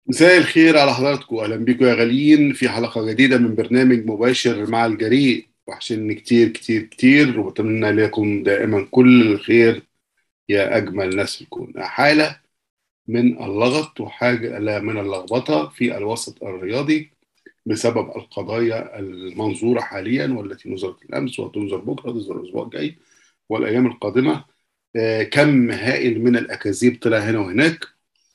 مساء الخير على حضراتكم اهلا بكم يا غاليين في حلقه جديده من برنامج مباشر مع الجريء وحشني كتير كتير كتير وبتمنى لكم دائما كل الخير يا اجمل ناس في الكون حاله من اللغط وحاجه لا من اللخبطه في الوسط الرياضي بسبب القضايا المنظوره حاليا والتي نظرت الامس وتنظر بكره تنظر الاسبوع الجاي والايام القادمه آه، كم هائل من الاكاذيب طلع هنا وهناك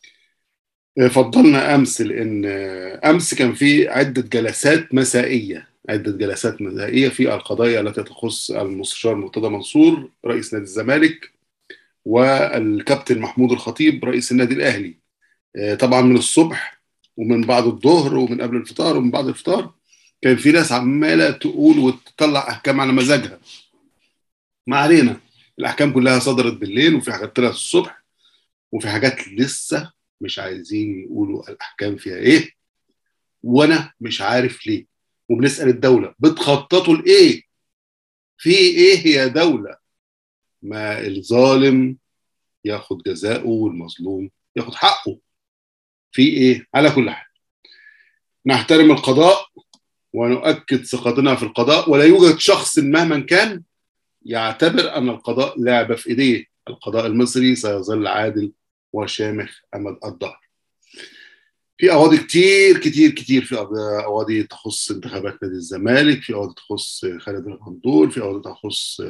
فضلنا امس لان امس كان في عده جلسات مسائيه عده جلسات مسائيه في القضايا التي تخص المستشار مرتضى منصور رئيس نادي الزمالك والكابتن محمود الخطيب رئيس النادي الاهلي طبعا من الصبح ومن بعد الظهر ومن قبل الفطار ومن بعد الفطار كان في ناس عماله تقول وتطلع احكام على مزاجها ما علينا الاحكام كلها صدرت بالليل وفي حاجات طلعت الصبح وفي حاجات لسه مش عايزين يقولوا الاحكام فيها ايه وانا مش عارف ليه وبنسال الدوله بتخططوا لايه في ايه يا دوله ما الظالم ياخد جزاؤه والمظلوم ياخد حقه في ايه على كل حال نحترم القضاء ونؤكد ثقتنا في القضاء ولا يوجد شخص مهما كان يعتبر ان القضاء لعبه في ايديه القضاء المصري سيظل عادل وشامخ امد الظهر. في قواضي كتير كتير كتير في قواضي تخص انتخابات نادي الزمالك، في قواضي تخص خالد الغندور، في قواضي تخص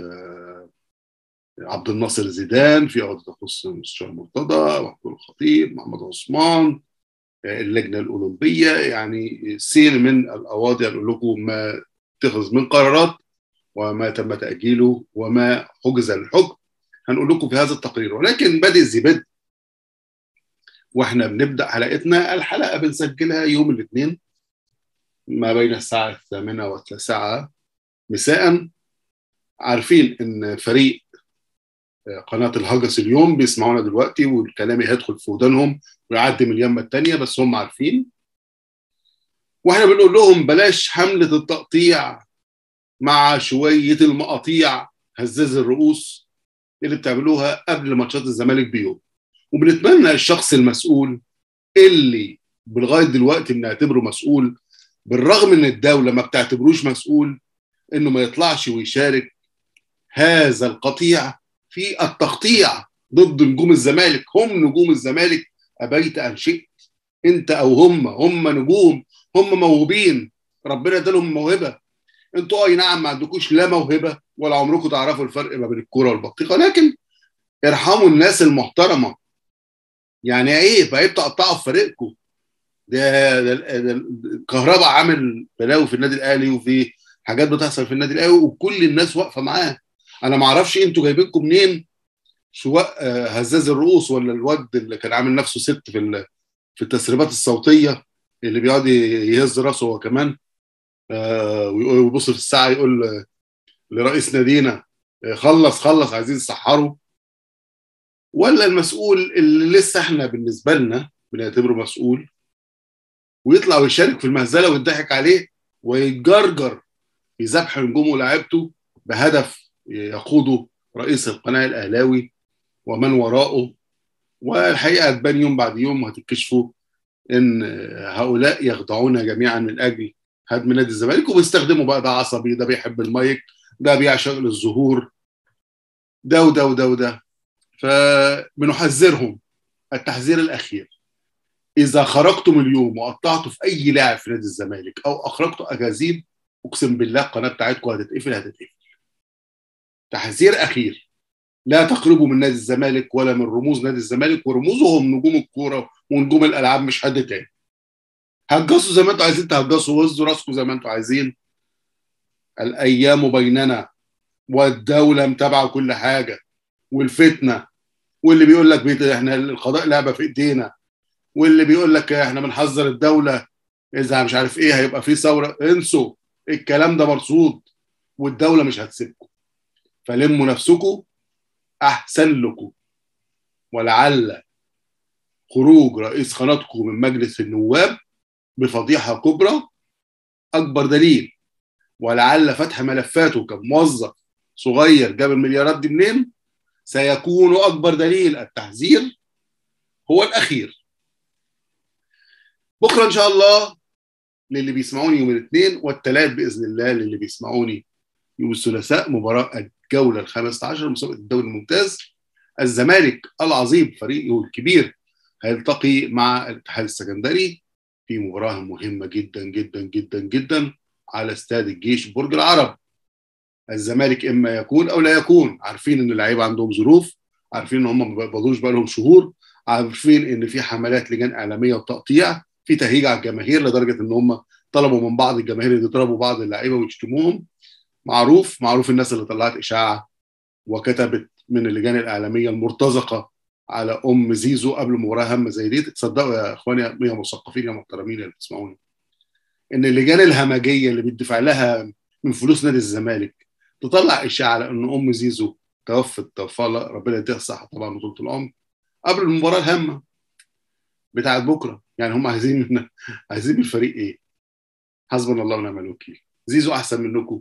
عبد الناصر زيدان، في قواضي تخص المستشار مرتضى، محمود الخطيب، محمد عثمان، اللجنه الاولمبيه يعني سير من القواضي اقول لكم ما اتخذ من قرارات وما تم تاجيله وما حجز الحكم هنقول لكم في هذا التقرير ولكن بادئ ذي بدء واحنا بنبدا حلقتنا الحلقه بنسجلها يوم الاثنين ما بين الساعه الثامنه والتاسعه مساء عارفين ان فريق قناه الهجس اليوم بيسمعونا دلوقتي والكلام هيدخل في ودانهم ويعدي من اليمه الثانيه بس هم عارفين واحنا بنقول لهم بلاش حمله التقطيع مع شويه المقاطيع هزاز الرؤوس اللي بتعملوها قبل ماتشات الزمالك بيوم وبنتمنى الشخص المسؤول اللي لغايه دلوقتي بنعتبره مسؤول بالرغم ان الدوله ما بتعتبروش مسؤول انه ما يطلعش ويشارك هذا القطيع في التقطيع ضد نجوم الزمالك هم نجوم الزمالك ابيت ان شئت انت او هم هم نجوم هم موهوبين ربنا ادالهم موهبه انتوا اي نعم ما عندكوش لا موهبه ولا عمركم تعرفوا الفرق ما بين الكوره والبطيخه لكن ارحموا الناس المحترمه يعني ايه بقيت تقطعوا في فريقكم ده, ده, ده الكهرباء عامل بلاوي في النادي الاهلي وفي حاجات بتحصل في النادي الاهلي وكل الناس واقفه معاه انا ما اعرفش انتوا جايبينكم منين سواء هزاز الرؤوس ولا الواد اللي كان عامل نفسه ست في في التسريبات الصوتيه اللي بيقعد يهز راسه هو كمان ويبص في الساعه يقول لرئيس نادينا خلص خلص عايزين نسحره ولا المسؤول اللي لسه احنا بالنسبه لنا بنعتبره مسؤول ويطلع ويشارك في المهزله ويضحك عليه ويتجرجر في ذبح نجومه ولاعيبته بهدف يقوده رئيس القناه الاهلاوي ومن وراءه والحقيقه هتبان يوم بعد يوم وهتكتشفوا ان هؤلاء يخضعون جميعا من اجل هدم نادي الزمالك وبيستخدموا بقى ده عصبي ده بيحب المايك ده بيعشق الظهور ده وده وده وده فبنحذرهم التحذير الاخير اذا خرجتم اليوم وقطعتوا في اي لاعب في نادي الزمالك او اخرجتوا اكاذيب اقسم بالله القناه بتاعتكم هتتقفل هتتقفل تحذير اخير لا تقربوا من نادي الزمالك ولا من رموز نادي الزمالك ورموزهم نجوم الكوره ونجوم الالعاب مش حد تاني هجصوا زي ما انتوا عايزين تهجصوا وزوا راسكم زي ما انتوا عايزين الايام بيننا والدوله متابعه كل حاجه والفتنه واللي بيقول لك بيت احنا القضاء لعبه في ايدينا واللي بيقول لك احنا بنحذر الدوله اذا مش عارف ايه هيبقى في ثوره انسوا الكلام ده مرصود والدوله مش هتسيبكم فلموا نفسكم احسن لكم ولعل خروج رئيس قناتكم من مجلس النواب بفضيحه كبرى اكبر دليل ولعل فتح ملفاته كموظف صغير جاب المليارات دي منين سيكون اكبر دليل التحذير هو الاخير بكره ان شاء الله للي بيسمعوني يوم الاثنين والثلاث باذن الله للي بيسمعوني يوم الثلاثاء مباراه الجوله ال 15 مسابقه الدوري الممتاز الزمالك العظيم فريقه الكبير هيلتقي مع الاتحاد السكندري في مباراه مهمه جدا جدا جدا جدا على استاد الجيش برج العرب الزمالك اما يكون او لا يكون عارفين ان اللعيبه عندهم ظروف عارفين ان هم ما بيقبضوش بقى لهم شهور عارفين ان في حملات لجان اعلاميه وتقطيع في تهيج على الجماهير لدرجه ان هم طلبوا من بعض الجماهير يضربوا بعض اللعيبه ويشتموهم معروف معروف الناس اللي طلعت اشاعه وكتبت من اللجان الاعلاميه المرتزقه على ام زيزو قبل مباراه هامه زي دي تصدقوا يا اخواني يا مثقفين يا محترمين اللي بتسمعوني ان اللجان الهمجيه اللي بيدفع لها من فلوس نادي الزمالك تطلع اشاعه على ان ام زيزو توفت توفى ربنا يديها الصحه طبعا وطول العمر قبل المباراه الهامه بتاعت بكره يعني هم عايزين من عايزين من الفريق ايه؟ حسبنا الله ونعم الوكيل زيزو احسن منكم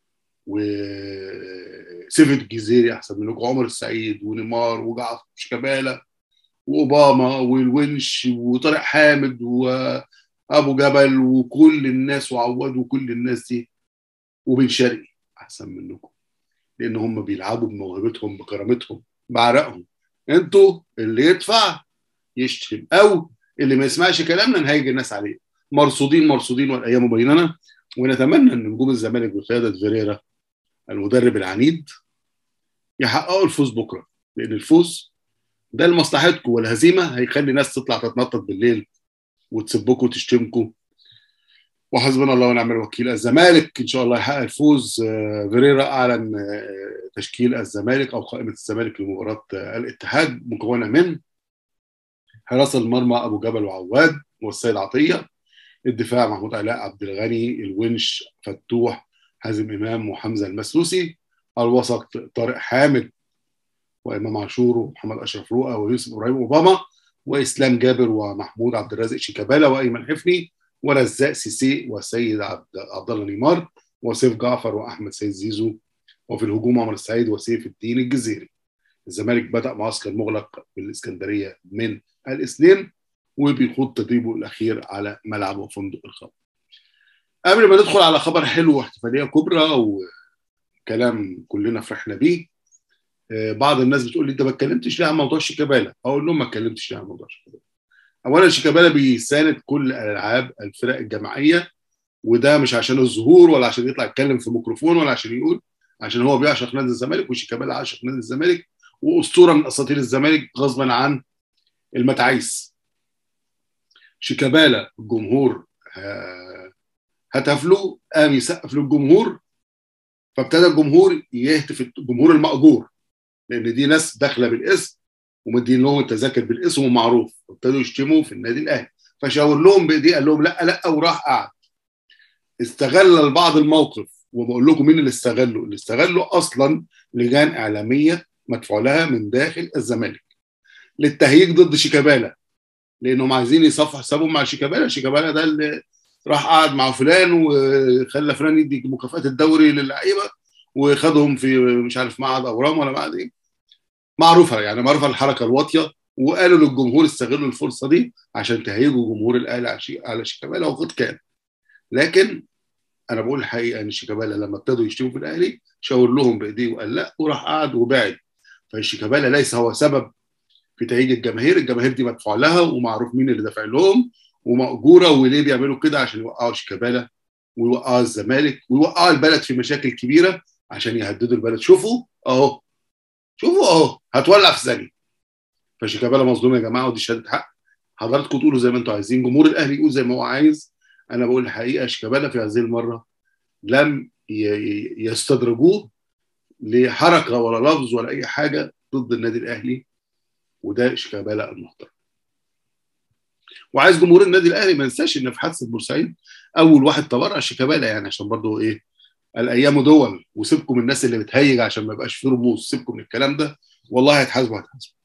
وسيف الجزيري احسن منكم عمر السعيد ونيمار وجعفر شيكابالا واوباما والونش وطارق حامد وابو جبل وكل الناس وعواد وكل الناس دي وبن شرقي احسن منكم لان هم بيلعبوا بموهبتهم بكرامتهم بعرقهم انتوا اللي يدفع يشتم او اللي ما يسمعش كلامنا نهيج الناس عليه مرصودين مرصودين والايام بيننا ونتمنى ان نجوم الزمالك بقياده فيريرا المدرب العنيد يحققوا الفوز بكره لان الفوز ده لمصلحتكم والهزيمه هيخلي ناس تطلع تتنطط بالليل وتسبكوا وتشتمكم وحسبنا الله ونعم الوكيل الزمالك ان شاء الله يحقق الفوز فيريرا اعلن تشكيل الزمالك او قائمه الزمالك لمباراه الاتحاد مكونه من حراسه المرمى ابو جبل وعواد والسيد عطيه الدفاع محمود علاء عبد الغني الونش فتوح حازم امام وحمزه المسلوسي الوسط طارق حامد وامام عاشور ومحمد اشرف رؤى ويوسف ابراهيم اوباما واسلام جابر ومحمود عبد الرازق شيكابالا وايمن حفني ورزاق سيسي وسيد عبد, عبد الله نيمار وسيف جعفر واحمد سيد زيزو وفي الهجوم عمر السعيد وسيف الدين الجزيري الزمالك بدا معسكر مغلق بالاسكندريه من الاثنين وبيخوض تدريبه الاخير على ملعب فندق الخمر قبل ما ندخل على خبر حلو واحتفاليه كبرى وكلام كلنا فرحنا بيه بعض الناس بتقول لي انت ما اتكلمتش ليه عن موضوع شيكابالا اقول لهم ما اتكلمتش ليه عن موضوع شيكابالا اولا شيكابالا بيساند كل الالعاب الفرق الجماعيه وده مش عشان الظهور ولا عشان يطلع يتكلم في ميكروفون ولا عشان يقول عشان هو بيعشق نادي الزمالك وشيكابالا عاشق نادي الزمالك واسطوره من اساطير الزمالك غصبا عن المتعيس شيكابالا الجمهور هتف له قام يسقف للجمهور فابتدى الجمهور يهتف الجمهور المأجور لان دي ناس داخله بالاسم ومدين لهم التذاكر بالاسم ومعروف ابتدوا يشتموا في النادي الاهلي فشاور لهم بايديه قال لهم لا لا وراح قعد استغل البعض الموقف وبقول لكم مين اللي استغله اللي استغله اصلا لجان اعلاميه مدفوع لها من داخل الزمالك للتهييج ضد شيكابالا لانهم عايزين يصفوا حسابهم مع شيكابالا شيكابالا ده اللي راح قعد مع فلان وخلى فلان يدي مكافآت الدوري للعيبه وخدهم في مش عارف معهد اورام ولا معهد ايه معروفه يعني معروفه الحركه الواطيه وقالوا للجمهور استغلوا الفرصه دي عشان تهيجوا جمهور الاهلي على شيكابالا وقد كان لكن انا بقول الحقيقه ان شيكابالا لما ابتدوا يشتموا في الاهلي شاور لهم بايديه وقال لا وراح قعد وبعد فالشيكابالا ليس هو سبب في تهيج الجماهير الجماهير دي مدفوع لها ومعروف مين اللي دافع لهم ومأجوره وليه بيعملوا كده عشان يوقعوا شيكابالا ويوقعوا الزمالك ويوقعوا البلد في مشاكل كبيره عشان يهددوا البلد شوفوا اهو شوفوا اهو هتولع في ثانيه فشيكابالا مظلوم يا جماعه ودي شهاده حق حضراتكم تقولوا زي ما انتم عايزين جمهور الاهلي يقول زي ما هو عايز انا بقول الحقيقه شيكابالا في هذه المره لم يستدرجوه لحركه ولا لفظ ولا اي حاجه ضد النادي الاهلي وده شيكابالا المحترم وعايز جمهور النادي الاهلي ما ينساش ان في حادثه بورسعيد اول واحد تبرع شيكابالا يعني عشان برضه ايه الايام دول وسيبكم من الناس اللي بتهيج عشان ما يبقاش في رموز سيبكم من الكلام ده والله هيتحاسبوا هيتحاسبوا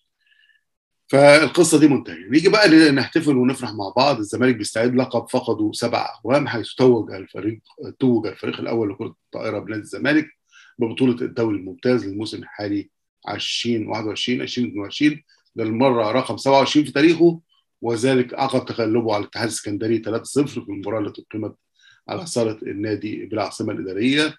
فالقصه دي منتهيه نيجي بقى نحتفل ونفرح مع بعض الزمالك بيستعيد لقب فقدوا سبع اعوام حيث توج الفريق توج الفريق الاول لكره الطائره بنادي الزمالك ببطوله الدوري الممتاز للموسم الحالي 2021 2022 ده المره رقم 27 في تاريخه وذلك عقب تغلبه على الاتحاد السكندري 3-0 في المباراه التي اقيمت على صاله النادي بالعاصمه الاداريه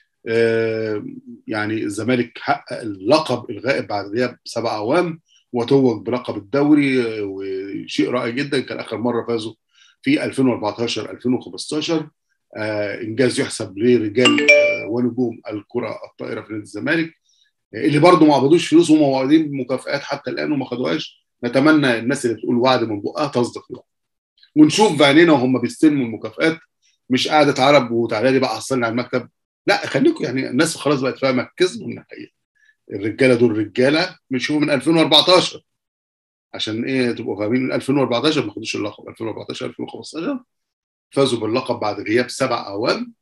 يعني الزمالك حقق اللقب الغائب بعد غياب سبع اعوام وتوج بلقب الدوري وشيء رائع جدا كان اخر مره فازوا في 2014 2015 انجاز يحسب لرجال ونجوم الكره الطائره في نادي الزمالك اللي برضه ما قبضوش فلوس وهم واخدين مكافئات حتى الان وما خدوهاش نتمنى الناس اللي بتقول وعد من بقها تصدق الوعد ونشوف بعينينا وهم بيستلموا المكافئات مش قعده عرب وتعالى لي بقى حصلني على المكتب لا خليكم يعني الناس خلاص بقت فاهمه كسبوا من الحقيقه الرجاله دول رجاله مش هو من 2014 عشان ايه تبقوا فاهمين من 2014 ما خدوش اللقب 2014 2015 فازوا باللقب بعد غياب سبع اعوام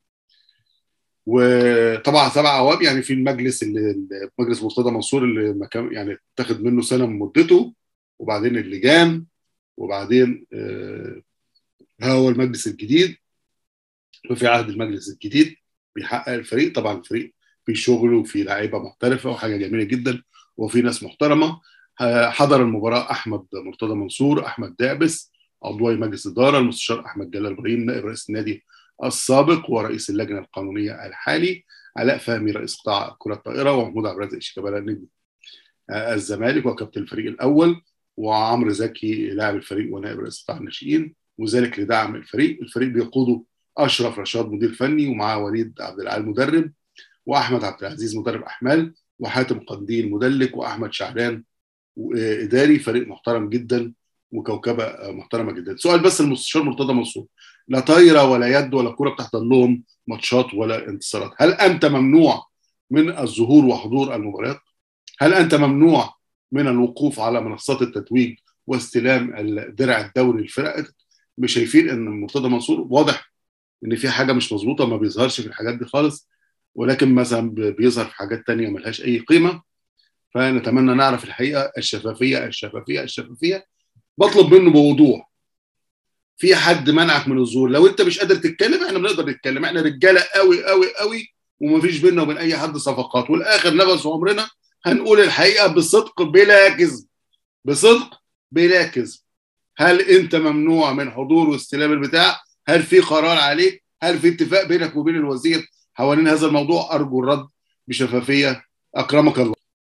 وطبعا سبع اعوام يعني في المجلس اللي مجلس مرتضى منصور اللي مكان يعني اتخذ منه سنه من مدته وبعدين اللجان وبعدين آه هو المجلس الجديد وفي عهد المجلس الجديد بيحقق الفريق طبعا الفريق في شغل وفي لعيبه محترفه وحاجه جميله جدا وفي ناس محترمه حضر المباراه احمد مرتضى منصور احمد دعبس عضوي مجلس اداره المستشار احمد جلال ابراهيم نائب رئيس النادي السابق ورئيس اللجنه القانونيه الحالي علاء فهمي رئيس قطاع كره الطائره ومحمود عبد الرازق شيكابالا نجم الزمالك وكابتن الفريق الاول وعمرو زكي لاعب الفريق ونائب رئيس قطاع الناشئين وذلك لدعم الفريق الفريق بيقوده اشرف رشاد مدير فني ومعاه وليد عبد العال مدرب واحمد عبد العزيز مدرب احمال وحاتم قنديل مدلك واحمد شعلان اداري فريق محترم جدا وكوكبه محترمه جدا سؤال بس المستشار مرتضى منصور لا طايره ولا يد ولا كوره بتحضر لهم ماتشات ولا انتصارات هل انت ممنوع من الظهور وحضور المباريات هل انت ممنوع من الوقوف على منصات التتويج واستلام الدرع الدوري للفرق مش شايفين ان مرتضى منصور واضح ان في حاجه مش مظبوطه ما بيظهرش في الحاجات دي خالص ولكن مثلا بيظهر في حاجات تانية ملهاش اي قيمه فنتمنى نعرف الحقيقه الشفافيه الشفافيه الشفافيه بطلب منه بوضوح في حد منعك من الظهور لو انت مش قادر تتكلم احنا بنقدر نتكلم احنا رجاله قوي قوي قوي ومفيش بيننا وبين اي حد صفقات والاخر نفس عمرنا هنقول الحقيقه بصدق بلا كذب بصدق بلا كذب هل انت ممنوع من حضور واستلام البتاع هل في قرار عليك هل في اتفاق بينك وبين الوزير حوالين هذا الموضوع ارجو الرد بشفافيه اكرمك الله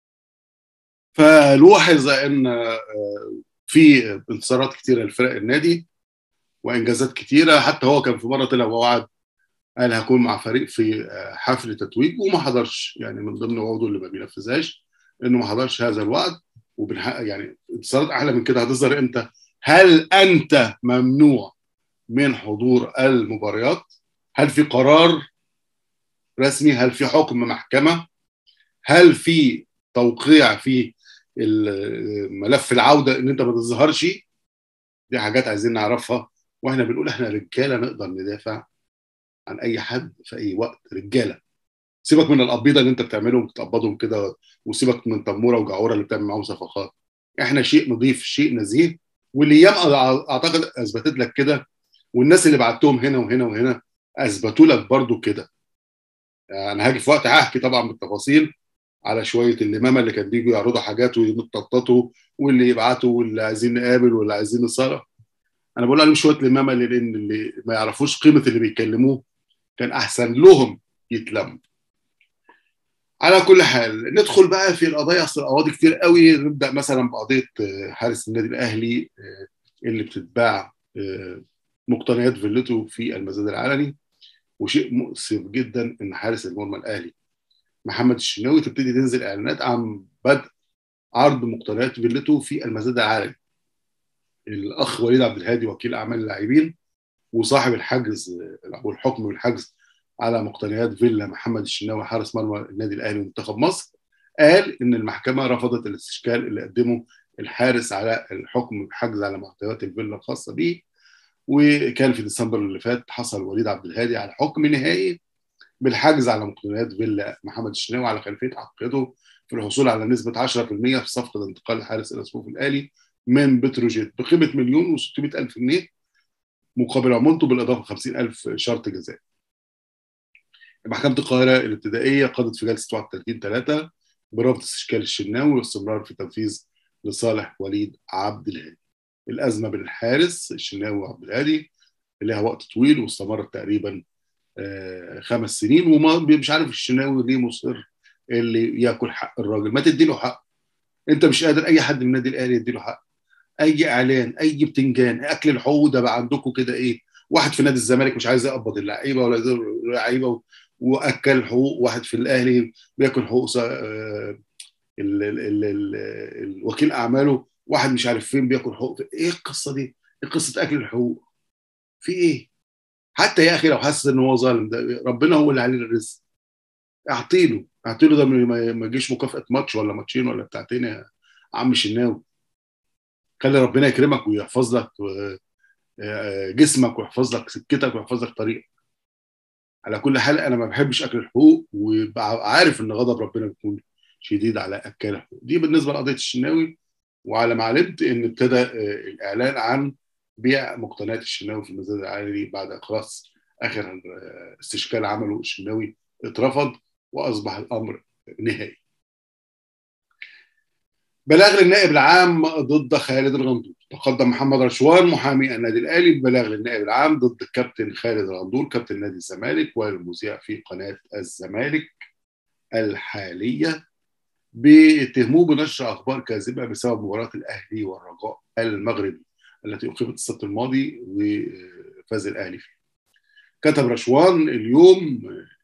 فلوحظ ان في انتصارات كثيره لفرق النادي وانجازات كثيره حتى هو كان في مره طلع ووعد قال هكون مع فريق في حفل تتويج وما حضرش يعني من ضمن وعوده اللي ما بينفذهاش انه ما حضرش هذا الوعد وبنحقق يعني انتصارات احلى من كده هتظهر امتى؟ هل انت ممنوع من حضور المباريات؟ هل في قرار رسمي؟ هل في حكم محكمه؟ هل في توقيع في ملف العوده ان انت ما تظهرش؟ دي حاجات عايزين نعرفها واحنا بنقول احنا رجاله نقدر ندافع عن اي حد في اي وقت رجاله سيبك من القبيضه اللي انت بتعملهم بتقبضهم كده وسيبك من تموره وجعوره اللي بتعمل معاهم صفقات احنا شيء نضيف شيء نزيه والايام اعتقد اثبتت لك كده والناس اللي بعتهم هنا وهنا وهنا اثبتوا لك برضو كده يعني انا هاجي في وقت هحكي طبعا بالتفاصيل على شويه الامامه اللي كان بيجوا يعرضوا حاجات ويتنططوا واللي يبعتوا واللي عايزين نقابل واللي عايزين نصالح انا بقول عليهم شويه الامامه اللي, اللي ما يعرفوش قيمه اللي بيتكلموه كان احسن لهم يتلموا على كل حال ندخل بقى في القضايا اصل القواضي كتير قوي نبدا مثلا بقضيه حارس النادي الاهلي اللي بتتباع مقتنيات فيلته في المزاد العلني وشيء مؤسف جدا ان حارس المرمى الاهلي محمد الشناوي تبتدي تنزل اعلانات عن بدء عرض مقتنيات فيلته في المزاد العلني الاخ وليد عبد الهادي وكيل اعمال اللاعبين وصاحب الحجز او الحكم بالحجز على مقتنيات فيلا محمد الشناوي حارس مرمى النادي الاهلي ومنتخب مصر قال ان المحكمه رفضت الاستشكال اللي قدمه الحارس على الحكم بحجز على محتويات الفيلا الخاصه به وكان في ديسمبر اللي فات حصل وليد عبد الهادي على حكم نهائي بالحجز على مقتنيات فيلا محمد الشناوي على خلفيه عقيدته في الحصول على نسبه 10% في صفقه انتقال الحارس الى صفوف الاهلي من بتروجيت بقيمه مليون و600 الف جنيه مقابل عمولته بالاضافه 50 الف شرط جزائي. محكمه القاهره الابتدائيه قضت في جلسه 31 3 برفض استشكال الشناوي والاستمرار في تنفيذ لصالح وليد عبد الهادي. الازمه بين الحارس الشناوي وعبد الهادي لها وقت طويل واستمرت تقريبا خمس سنين وما مش عارف الشناوي ليه مصر اللي ياكل حق الراجل ما تدي له حق انت مش قادر اي حد من النادي الاهلي يدي له حق اي اعلان اي بتنجان اكل الحقوق ده بقى عندكم كده ايه واحد في نادي الزمالك مش عايز يقبض اللعيبه ولا اللعيبه واكل حقوق واحد في الاهلي بياكل حقوق الوكيل اعماله واحد مش عارف فين بياكل حقوق ايه القصه دي؟ ايه قصه اكل الحقوق؟ في ايه؟ حتى يا اخي لو حاسس ان هو ظالم ده ربنا هو اللي عليه الرزق اعطيله اعطيله ده ما يجيش مكافاه ماتش ولا ماتشين ولا بتاعتين يا عم شناوي خلي ربنا يكرمك ويحفظ لك جسمك ويحفظ لك سكتك ويحفظ لك طريقك على كل حال انا ما بحبش اكل الحقوق وببقى عارف ان غضب ربنا بيكون شديد على اكل الحقوق دي بالنسبه لقضيه الشناوي وعلى ما علمت ان ابتدى الاعلان عن بيع مقتنيات الشناوي في المزاد العالي بعد خلاص اخر استشكال عمله الشناوي اترفض واصبح الامر نهائي. بلاغ للنائب العام ضد خالد الغندور تقدم محمد رشوان محامي النادي الاهلي ببلاغ للنائب العام ضد الكابتن خالد الغندور كابتن نادي الزمالك والمذيع في قناه الزمالك الحاليه بيتهموه بنشر اخبار كاذبه بسبب مباراه الاهلي والرجاء المغربي التي اقيمت السبت الماضي وفاز الاهلي فيها. كتب رشوان اليوم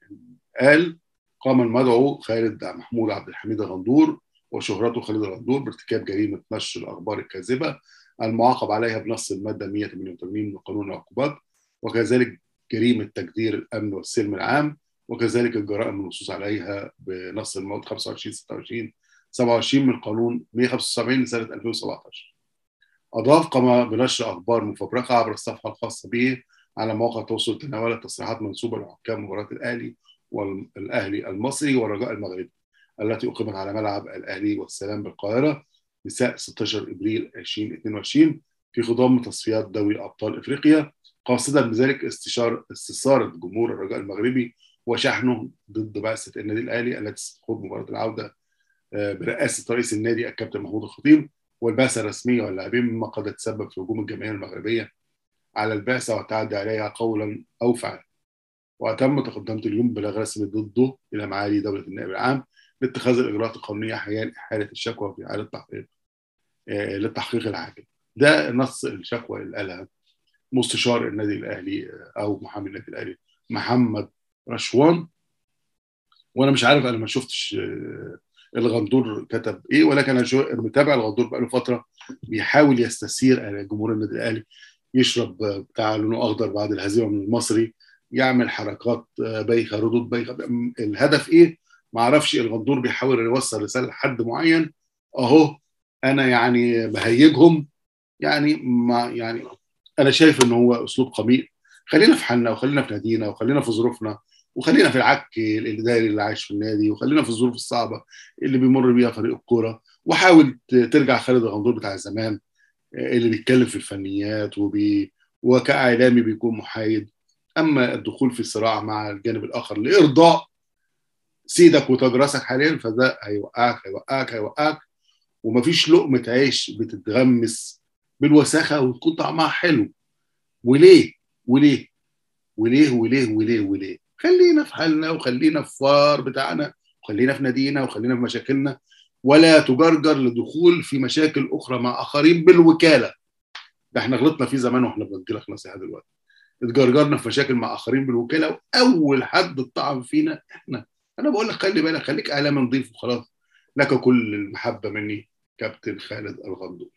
قال قام المدعو خالد محمود عبد الحميد الغندور وشهرته خالد الغندور بارتكاب جريمه نشر الاخبار الكاذبه المعاقب عليها بنص الماده 188 من قانون العقوبات وكذلك جريمه تجدير الامن والسلم العام وكذلك الجرائم المنصوص عليها بنص المواد 25 26 27 من قانون 175 لسنه 2017 أضاف قام بنشر أخبار مفبركة عبر الصفحة الخاصة به على مواقع التواصل تناولت تصريحات منسوبة لحكام مباراة الأهلي والأهلي المصري والرجاء المغربي التي أقيمت على ملعب الأهلي والسلام بالقاهرة مساء 16 إبريل 2022 في خضم تصفيات دوري أبطال إفريقيا قاصدا بذلك استشار استثارة جمهور الرجاء المغربي وشحنه ضد بعثة النادي الأهلي التي ستخوض مباراة العودة برئاسة رئيس النادي الكابتن محمود الخطيب والبعثة الرسمية واللاعبين مما قد يتسبب في هجوم الجماهير المغربية على البعثة والتعدي عليها قولا أو فعلا وأتم تقدمت اليوم بلاغ رسمي ضده إلى معالي دولة النائب العام لاتخاذ الإجراءات القانونية حيال إحالة الشكوى في إعادة تحقيق آه للتحقيق العاجل ده نص الشكوى اللي قالها مستشار النادي الأهلي أو محامي النادي الأهلي محمد رشوان وأنا مش عارف أنا ما شفتش آه الغندور كتب ايه ولكن انا متابع الغندور بقاله فتره بيحاول يستثير جمهور النادي الاهلي يشرب بتاع لونه اخضر بعد الهزيمه من المصري يعمل حركات بايخه ردود بايخه الهدف ايه؟ ما اعرفش الغندور بيحاول يوصل رساله لحد معين اهو انا يعني بهيجهم يعني ما يعني انا شايف ان هو اسلوب قميء خلينا في حالنا وخلينا في نادينا وخلينا في ظروفنا وخلينا في العك الاداري اللي عايش في النادي وخلينا في الظروف الصعبه اللي بيمر بيها فريق الكوره وحاول ترجع خالد الغندور بتاع زمان اللي بيتكلم في الفنيات وبي وكاعلامي بيكون محايد اما الدخول في صراع مع الجانب الاخر لارضاء سيدك وتاج راسك حاليا فده هيوقعك هيوقعك هيوقعك ومفيش لقمه عيش بتتغمس بالوساخه وتكون طعمها حلو وليه وليه وليه وليه وليه وليه خلينا في حالنا وخلينا في فار بتاعنا وخلينا في نادينا وخلينا في مشاكلنا ولا تجرجر لدخول في مشاكل اخرى مع اخرين بالوكاله ده احنا غلطنا فيه زمان واحنا بنجي لك نصيحه دلوقتي اتجرجرنا في مشاكل مع اخرين بالوكاله واول حد اتطعن فينا احنا انا بقول لك خلي بالك خليك اعلامي نظيف وخلاص لك كل المحبه مني كابتن خالد الغندور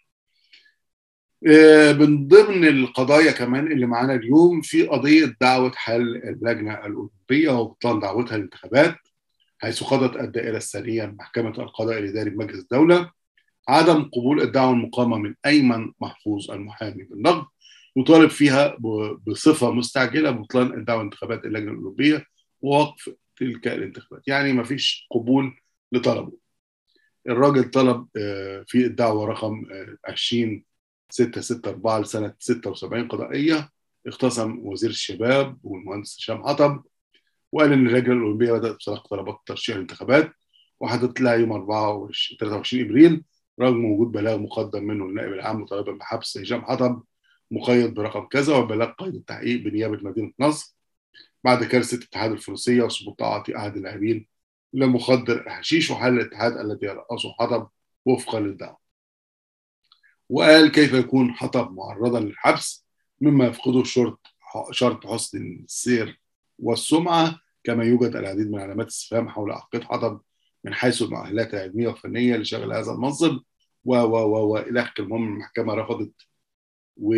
من ضمن القضايا كمان اللي معانا اليوم في قضيه دعوه حل اللجنه الاولمبيه وبطلان دعوتها للانتخابات حيث قضت الدائره الثانيه محكمه القضاء الاداري بمجلس الدوله عدم قبول الدعوه المقامه من ايمن محفوظ المحامي بالنقد يطالب فيها بصفه مستعجله ببطلان الدعوه لانتخابات اللجنه الاولمبيه ووقف تلك الانتخابات يعني ما فيش قبول لطلبه الراجل طلب في الدعوه رقم 20 664 لسنه 76 قضائيه اختصم وزير الشباب والمهندس هشام حطب وقال ان اللجنه الاولمبيه بدات بصلاح طلبات ترشيح الانتخابات وحددت لها يوم 24 23 ابريل رغم وجود بلاغ مقدم منه للنائب العام مطالبا بحبس هشام حطب مقيد برقم كذا وبلاغ قيد التحقيق بنيابه مدينه نصر بعد كارثه الاتحاد الفروسيه وسقوط تعاطي احد اللاعبين لمخدر الحشيش وحل الاتحاد الذي يرأسه حطب وفقا للدعوه. وقال كيف يكون حطب معرضا للحبس مما يفقده شرط شرط حسن السير والسمعه كما يوجد العديد من علامات استفهام حول عقيده حطب من حيث المؤهلات العلميه والفنيه لشغل هذا المنصب و و و والى اخره المهم المحكمه رفضت و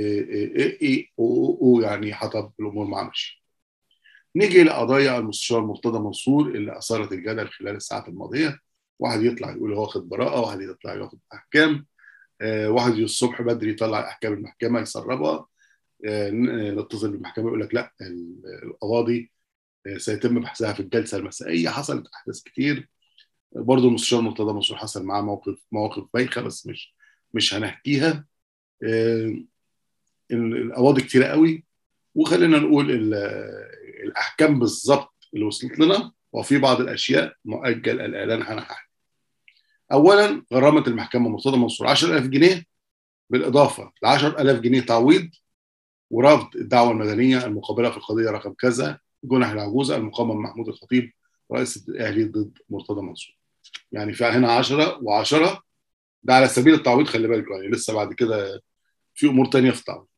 يعني حطب الامور مع ماشيه. نيجي لقضايا المستشار مرتضى منصور اللي اثارت الجدل خلال الساعات الماضيه واحد يطلع يقول هو واخد براءه واحد يطلع ياخد احكام آه واحد الصبح بدري يطلع احكام المحكمه يسربها آه نتصل بالمحكمه يقول لك لا القواضي آه سيتم بحثها في الجلسه المسائيه حصلت احداث كتير برضه المستشار مرتضى منصور حصل معاه موقف مواقف بايخه بس مش مش هنحكيها القواضي كتيره قوي وخلينا نقول الاحكام بالظبط اللي وصلت لنا وفي بعض الاشياء مؤجل الاعلان عنها اولا غرامه المحكمه مرتضى منصور 10000 جنيه بالاضافه ل 10000 جنيه تعويض ورفض الدعوه المدنيه المقابله في القضيه رقم كذا جنح العجوزه المقامه من محمود الخطيب رئيس الاهلي ضد مرتضى منصور يعني في هنا 10 و10 ده على سبيل التعويض خلي بالك يعني لسه بعد كده في امور ثانيه في التعويض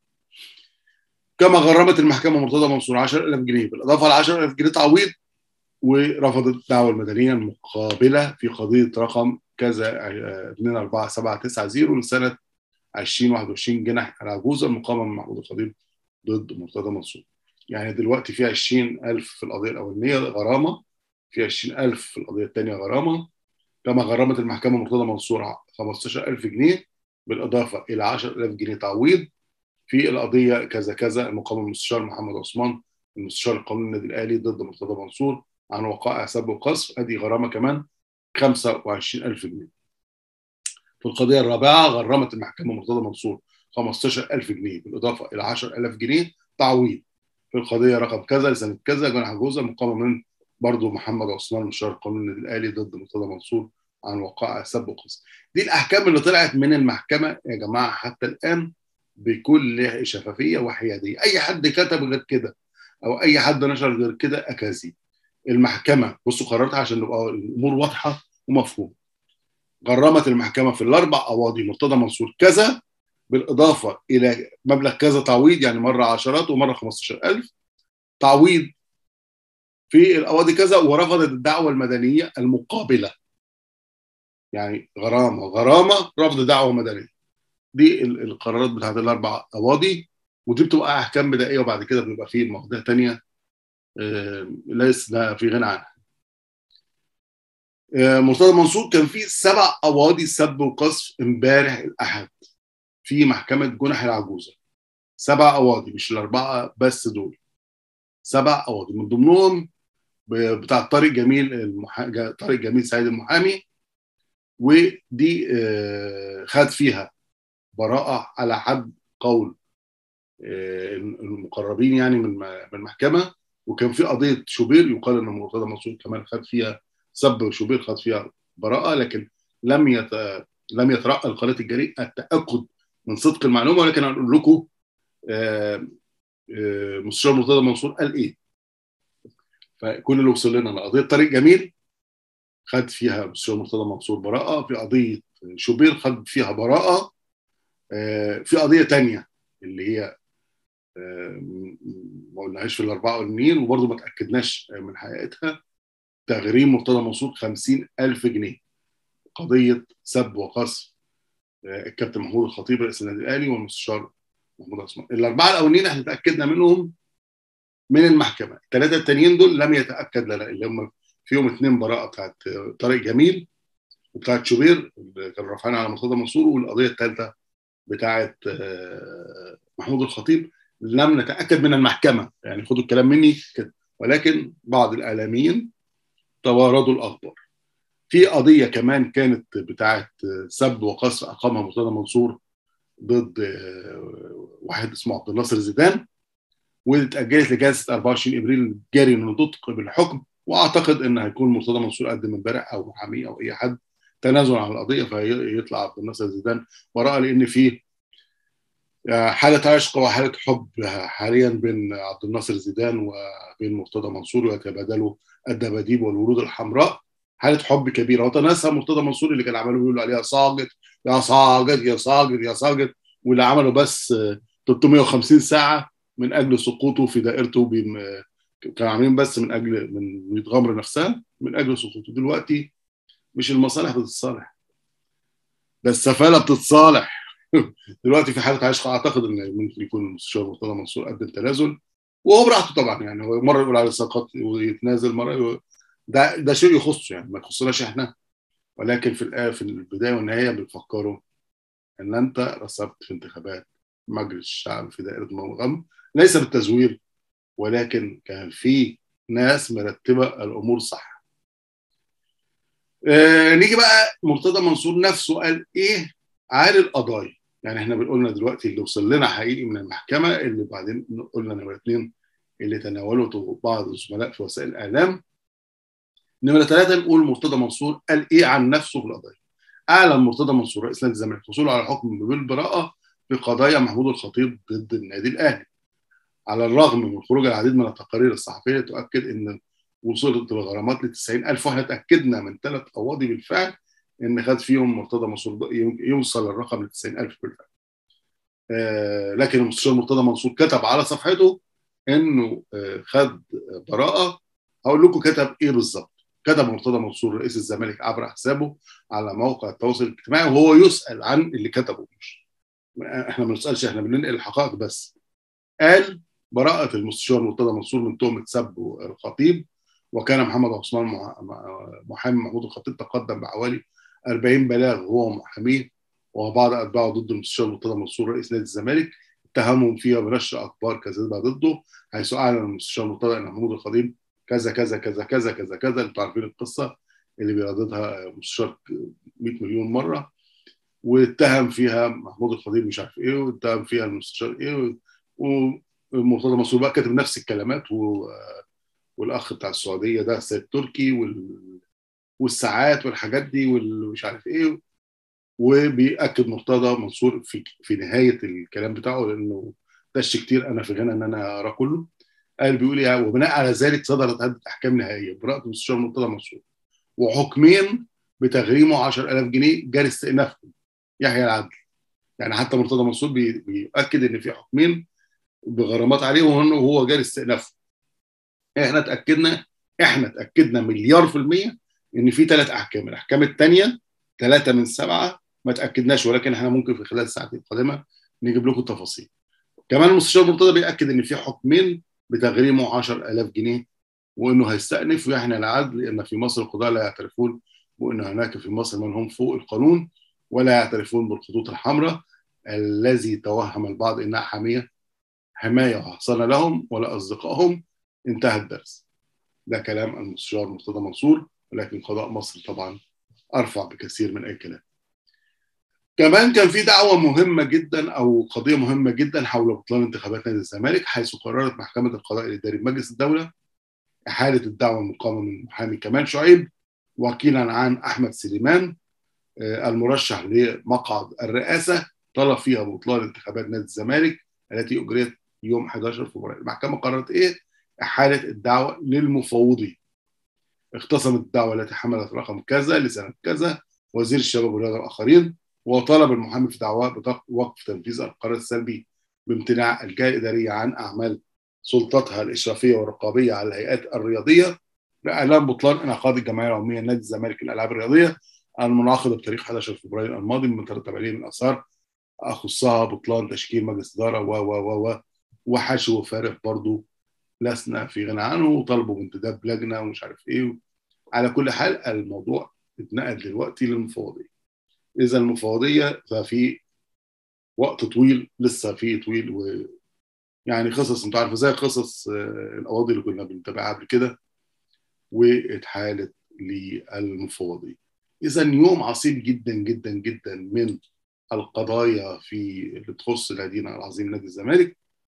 كما غرمت المحكمه مرتضى منصور 10000 جنيه بالاضافه ل 10000 جنيه تعويض ورفضت الدعوه المدنيه المقابله في قضيه رقم كذا 24790 لسنه 2021 جنح العجوزه المقامه من محمود الخطيب ضد مرتضى منصور يعني دلوقتي في 20000 في القضيه الاولانيه غرامه في 20000 في القضيه الثانيه غرامه كما غرمت المحكمه مرتضى منصور 15000 جنيه بالاضافه الى 10000 جنيه تعويض في القضيه كذا كذا المقام المستشار محمد عثمان المستشار القانوني النادي الاهلي ضد مرتضى منصور عن وقائع سب وقذف ادي غرامه كمان 25000 جنيه. في القضيه الرابعه غرمت المحكمه مرتضى منصور 15000 جنيه بالاضافه الى 10000 جنيه تعويض في القضيه رقم كذا لسنه كذا جنح جوزة مقامه من برضه محمد عثمان المستشار القانوني النادي الاهلي ضد مرتضى منصور عن وقائع سب وقذف. دي الاحكام اللي طلعت من المحكمه يا جماعه حتى الان بكل شفافيه وحياديه اي حد كتب غير كده او اي حد نشر غير كده اكاذيب المحكمه بصوا قررتها عشان نبقى الامور واضحه ومفهومه غرمت المحكمه في الاربع قواضي مرتضى منصور كذا بالاضافه الى مبلغ كذا تعويض يعني مره عشرات ومره 15000 تعويض في القواضي كذا ورفضت الدعوه المدنيه المقابله يعني غرامه غرامه رفض دعوه مدنيه دي القرارات بتاعت الاربع قواضي ودي بتبقى احكام بدائيه وبعد كده بيبقى فيه مواضيع ثانيه ليس في غنى عنها. مرتضى منصور كان في سبع قواضي سب وقذف امبارح الاحد في محكمه جنح العجوزه. سبع قواضي مش الاربعه بس دول. سبع قواضي من ضمنهم بتاع طارق جميل المح... طارق جميل سعيد المحامي ودي خد فيها براءة على حد قول المقربين يعني من المحكمة وكان في قضية شوبير يقال أن مرتضى منصور كمان خد فيها سب شوبير خد فيها براءة لكن لم يت... لم يترقى القناة الجريء التأكد من صدق المعلومة ولكن هنقول لكم مستشار مرتضى منصور قال إيه فكل اللي وصل لنا قضية طريق جميل خد فيها مستشار مرتضى منصور براءة في قضية شوبير خد فيها براءة في قضيه تانية اللي هي ما قلناهاش في الاربعه اولانيين وبرضه ما تاكدناش من حقيقتها تغريم مرتضى منصور 50000 جنيه قضيه سب وقذف الكابتن محمود الخطيب رئيس النادي الاهلي والمستشار محمود عثمان الاربعه الاولانيين احنا تاكدنا منهم من المحكمه الثلاثه التانيين دول لم يتاكد لنا اللي هم فيهم اثنين براءه بتاعت طارق جميل وبتاعت شوبير اللي كانوا رافعينها على مرتضى منصور والقضيه الثالثه بتاعه محمود الخطيب لم نتاكد من المحكمه يعني خدوا الكلام مني كده ولكن بعض الاعلاميين تواردوا الاخبار في قضيه كمان كانت بتاعه سب وقذف اقامها مرتضى منصور ضد واحد اسمه عبد الناصر زيدان واتاجلت لجلسه 24 ابريل جاري النطق بالحكم واعتقد ان هيكون مرتضى منصور قدم امبارح او محامي او اي حد تنازل عن القضيه فيطلع عبد الناصر زيدان وراء لان في حاله عشق وحاله حب حاليا بين عبد الناصر زيدان وبين مرتضى منصور ويتبادلوا الدباديب والورود الحمراء حاله حب كبيره وتناسى مرتضى منصور اللي كان عمالين يقولوا عليها صاجد يا صاجد يا صاجد يا صاجد واللي عملوا بس 350 ساعه من اجل سقوطه في دائرته بين كانوا عاملين بس من اجل من ميت غمر نفسها من اجل سقوطه دلوقتي مش المصالح بتتصالح ده السفاله بتتصالح دلوقتي في حاله عشق اعتقد ان ممكن يكون المستشار مرتضى منصور قدم تنازل وهو براحته طبعا يعني هو مره يقول على سقط ويتنازل مره يقول ده ده شيء يخصه يعني ما يخصناش احنا ولكن في في البدايه والنهايه بنفكروا ان انت رسبت في انتخابات مجلس الشعب في دائره غم ليس بالتزوير ولكن كان في ناس مرتبه الامور صح. آه نيجي بقى مرتضى منصور نفسه قال ايه عن القضايا يعني احنا بنقولنا دلوقتي اللي وصل لنا حقيقي من المحكمه اللي بعدين قلنا نمره اثنين اللي تناوله بعض الزملاء في وسائل الاعلام نمره ثلاثه نقول مرتضى منصور قال ايه عن نفسه في القضايا اعلن مرتضى منصور رئيس نادي الزمالك حصوله على حكم بالبراءه في قضايا محمود الخطيب ضد النادي الاهلي على الرغم من خروج العديد من التقارير الصحفيه تؤكد ان وصلت الغرامات ل 90000 واحنا اتاكدنا من ثلاث قواضي بالفعل ان خد فيهم مرتضى منصور يوصل الرقم ل 90000 بالفعل. آه لكن المستشار مرتضى منصور كتب على صفحته انه آه خد براءه هقول لكم كتب ايه بالظبط. كتب مرتضى منصور رئيس الزمالك عبر حسابه على موقع التواصل الاجتماعي وهو يسال عن اللي كتبه مش احنا ما بنسالش احنا بننقل الحقائق بس. قال براءة المستشار مرتضى منصور من تهمة سب الخطيب وكان محمد عثمان محامي محمود الخطيب تقدم بحوالي 40 بلاغ هو ومحاميه وبعض اتباعه ضد المستشار مرتضى منصور رئيس نادي الزمالك اتهمهم فيها بنشر اخبار كاذبه ضده حيث اعلن المستشار مرتضى ان محمود الخطيب كذا كذا كذا كذا كذا كذا انتوا عارفين القصه اللي بيرددها المستشار 100 مليون مره واتهم فيها محمود الخطيب مش عارف ايه واتهم فيها المستشار ايه ومرتضى منصور بقى كاتب نفس الكلمات و... والاخ بتاع السعوديه ده السيد تركي وال... والساعات والحاجات دي والمش عارف ايه وبيأكد مرتضى منصور في في نهايه الكلام بتاعه لانه دش كتير انا في غنى ان انا اقرا كله قال بيقول يعني وبناء على ذلك صدرت عده احكام نهائيه براءه المستشار مرتضى منصور وحكمين بتغريمه 10000 جنيه جاري استئنافهم يحيى العدل يعني حتى مرتضى منصور بي... بيأكد ان في حكمين بغرامات عليه وهو جاري استئنافهم احنا اتاكدنا احنا اتاكدنا مليار في الميه ان في ثلاث احكام الاحكام الثانيه ثلاثه من سبعه ما تاكدناش ولكن احنا ممكن في خلال الساعات القادمه نجيب لكم التفاصيل كمان المستشار مرتضى بياكد ان في حكمين بتغريمه 10000 جنيه وانه هيستأنف ويحنى العدل ان في مصر القضاة لا يعترفون وان هناك في مصر من هم فوق القانون ولا يعترفون بالخطوط الحمراء الذي توهم البعض انها حاميه حمايه وحصانه لهم ولا اصدقائهم انتهى الدرس ده كلام المستشار مرتضى منصور ولكن قضاء مصر طبعا ارفع بكثير من اي كلام كمان كان في دعوه مهمه جدا او قضيه مهمه جدا حول بطلان انتخابات نادي الزمالك حيث قررت محكمه القضاء الاداري بمجلس الدوله احاله الدعوه المقامه من المحامي كمال شعيب وكيلا عن احمد سليمان المرشح لمقعد الرئاسه طلب فيها بطلان انتخابات نادي الزمالك التي اجريت يوم 11 فبراير المحكمه قررت ايه احاله الدعوه للمفوضين اختصمت الدعوه التي حملت رقم كذا لسنه كذا وزير الشباب والرياضه الاخرين وطلب المحامي في دعواه بوقف تنفيذ القرار السلبي بامتناع الجهه الاداريه عن اعمال سلطتها الاشرافيه والرقابيه على الهيئات الرياضيه لاعلان بطلان انعقاد الجمعيه العموميه نادي الزمالك للالعاب الرياضيه المنعقده بتاريخ 11 فبراير الماضي من ترتب عليه من اثار اخصها بطلان تشكيل مجلس اداره و و و و وحشو فارغ برضه لسنا في غنى عنه وطلبوا بانتداب لجنه ومش عارف ايه على كل حال الموضوع اتنقل دلوقتي للمفوضيه اذا المفوضيه ففي وقت طويل لسه في طويل و يعني قصص انت عارف زي قصص القواضي اللي كنا بنتابعها قبل كده واتحالت للمفوضيه اذا يوم عصيب جدا جدا جدا من القضايا في اللي تخص نادينا العظيم نادي الزمالك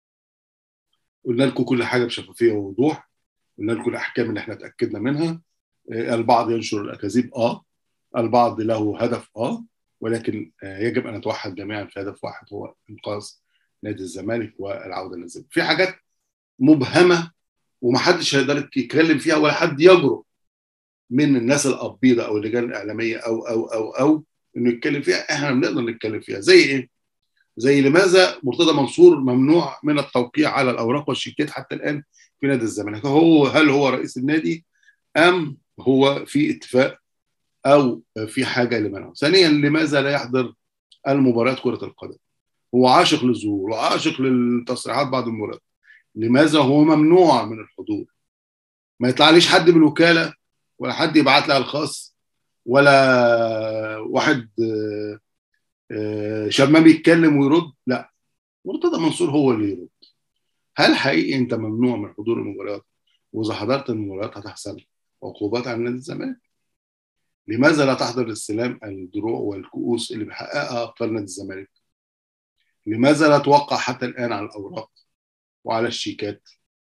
قلنا لكم كل حاجه بشفافيه ووضوح قلنا لكم الاحكام اللي احنا اتاكدنا منها البعض ينشر الاكاذيب اه البعض له هدف اه ولكن يجب ان نتوحد جميعا في هدف واحد هو انقاذ نادي الزمالك والعوده للزمالك. في حاجات مبهمه ومحدش هيقدر يتكلم فيها ولا حد يجرؤ من الناس الابيضه او اللجان الاعلاميه او او او او انه يتكلم فيها احنا بنقدر نتكلم فيها زي ايه؟ زي لماذا مرتضى منصور ممنوع من التوقيع على الاوراق والشيكات حتى الان في نادي الزمالك هو هل هو رئيس النادي ام هو في اتفاق او في حاجه لمنعه ثانيا لماذا لا يحضر المباريات كره القدم هو عاشق للظهور وعاشق للتصريحات بعد المباريات لماذا هو ممنوع من الحضور ما يطلعليش حد من الوكاله ولا حد يبعت لها الخاص ولا واحد شمام يتكلم ويرد لا مرتضى منصور هو اللي يرد هل حقيقي انت ممنوع من حضور المباريات واذا حضرت المباريات هتحصل عقوبات على نادي الزمالك لماذا لا تحضر استلام الدروع والكؤوس اللي بيحققها ابطال نادي الزمالك لماذا لا توقع حتى الان على الاوراق وعلى الشيكات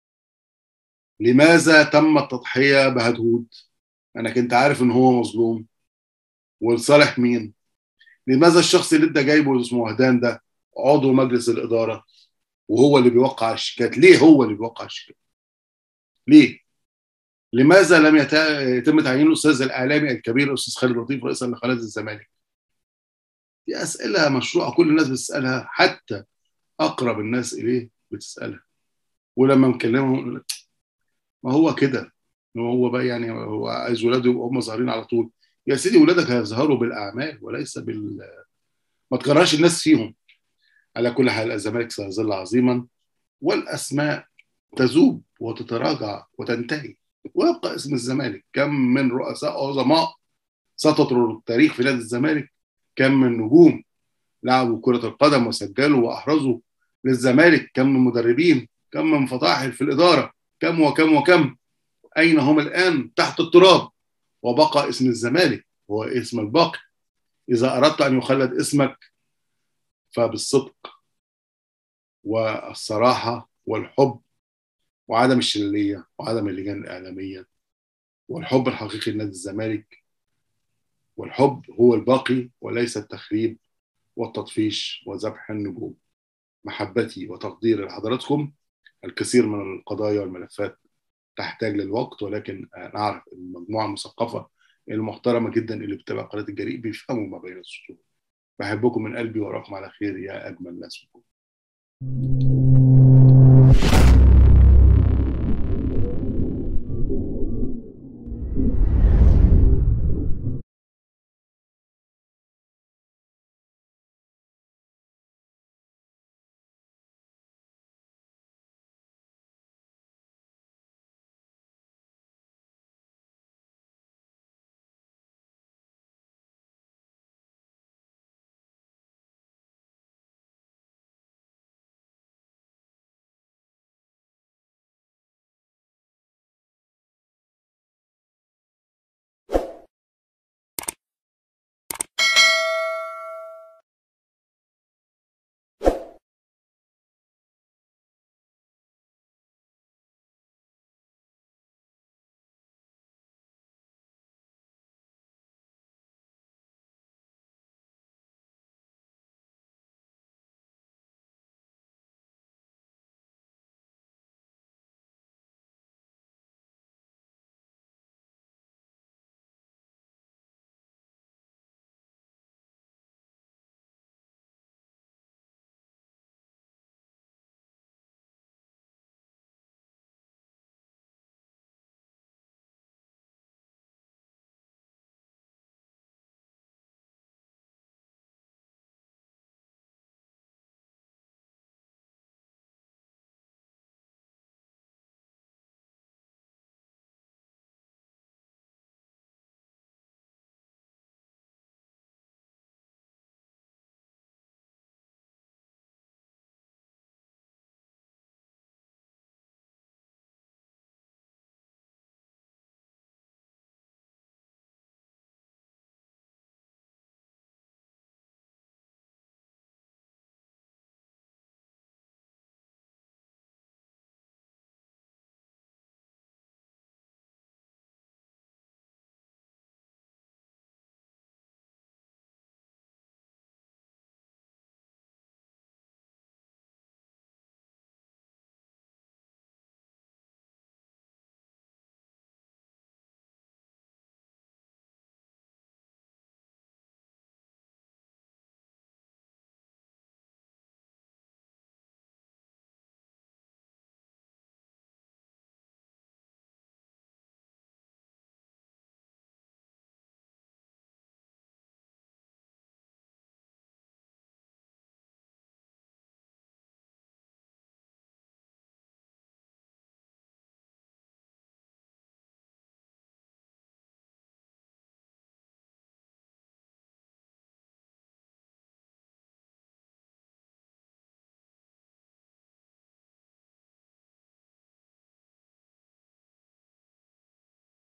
لماذا تم التضحيه بهدهود انا كنت عارف ان هو مظلوم ولصالح مين لماذا الشخص اللي انت جايبه اسمه وهدان ده عضو مجلس الاداره وهو اللي بيوقع الشيكات ليه هو اللي بيوقع الشيكات ليه لماذا لم يتم تعيين الاستاذ الاعلامي الكبير الاستاذ خالد لطيف رئيسا لقناه الزمالك دي اسئله مشروعه كل الناس بتسالها حتى اقرب الناس اليه بتسالها ولما مكلمهم ما هو كده هو بقى يعني هو عايز ولاده يبقوا هم ظاهرين على طول يا سيدي ولادك هيظهروا بالاعمال وليس بال ما تكرهش الناس فيهم على كل حال الزمالك سيظل عظيما والاسماء تذوب وتتراجع وتنتهي ويبقى اسم الزمالك كم من رؤساء عظماء سطروا التاريخ في نادي الزمالك كم من نجوم لعبوا كرة القدم وسجلوا وأحرزوا للزمالك كم من مدربين كم من فطاحل في الإدارة كم وكم وكم أين هم الآن تحت التراب وبقى اسم الزمالك هو اسم الباقي إذا أردت أن يخلد اسمك فبالصدق والصراحة والحب وعدم الشلالية وعدم اللجان الإعلامية والحب الحقيقي لنادي الزمالك والحب هو الباقي وليس التخريب والتطفيش وذبح النجوم محبتي وتقديري لحضراتكم الكثير من القضايا والملفات تحتاج للوقت ولكن نعرف المجموعة المثقفة المحترمة جدا اللي بتتابع قناة الجريء بيفهموا ما بين السطور بحبكم من قلبي وأراكم على خير يا أجمل ناس فيكم